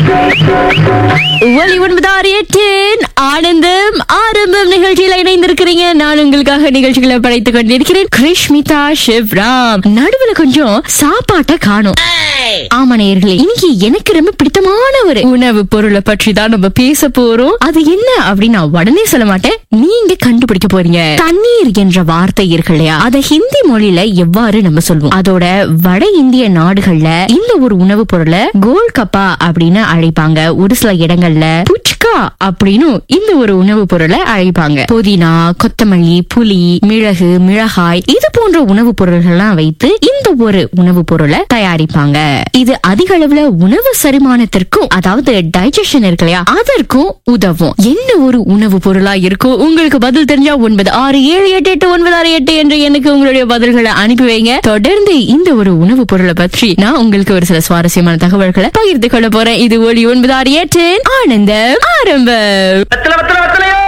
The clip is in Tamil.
ஒலி ஒன்பதாறு எட்டின் ஆனந்தம் ஆரம்பம் நிகழ்ச்சியில இணைந்திருக்கிறீங்க நான் உங்களுக்காக நிகழ்ச்சிகளை படைத்துக் கொண்டிருக்கிறேன் கிருஷ்மிதா சிவ்ராம் நடுவுல கொஞ்சம் சாப்பாட்டை காணும் ஆமா நேயர்களே இன்னைக்கு எனக்கு ரொம்ப பிடித்தமான ஒரு உணவு பொருளை பற்றி தான் நம்ம பேச போறோம் அது என்ன அப்படின்னு நான் உடனே சொல்ல மாட்டேன் நீங்க கண்டுபிடிக்க போறீங்க தண்ணீர் என்ற வார்த்தை இருக்கு இல்லையா அத ஹிந்தி மொழியில எவ்வாறு நம்ம சொல்வோம் அதோட வட இந்திய நாடுகள்ல இந்த ஒரு உணவு பொருளை கோல் கப்பா அப்படின்னு அழைப்பாங்க ஒரு சில இடங்கள்ல புச்கா அப்படின்னு இந்த ஒரு உணவு பொருளை அழைப்பாங்க புதினா கொத்தமல்லி புளி மிளகு மிளகாய் இது போன்ற உணவுப் பொருள்கள்லாம் வைத்து இந்த ஒரு உணவு பொருளை தயாரிப்பாங்க இது அதிக அளவுல உணவு செரிமானத்திற்கும் அதாவது டைஜஷன் இருக்கு இல்லையா அதற்கும் உதவும் என்ன ஒரு உணவு பொருளா இருக்கும் உங்களுக்கு பதில் தெரிஞ்சா ஒன்பது ஆறு ஏழு எட்டு எட்டு ஒன்பது ஆறு எட்டு என்று எனக்கு உங்களுடைய பதில்களை அனுப்பி வைங்க தொடர்ந்து இந்த ஒரு உணவு பொருளை பற்றி நான் உங்களுக்கு ஒரு சில சுவாரஸ்யமான தகவல்களை பகிர்ந்து கொள்ள போறேன் இது ஒளி ஒன்பது ஆறு எட்டு ஆனந்த ஆரம்பம் வெத்தலை வெத்தலை வெத்தலையோ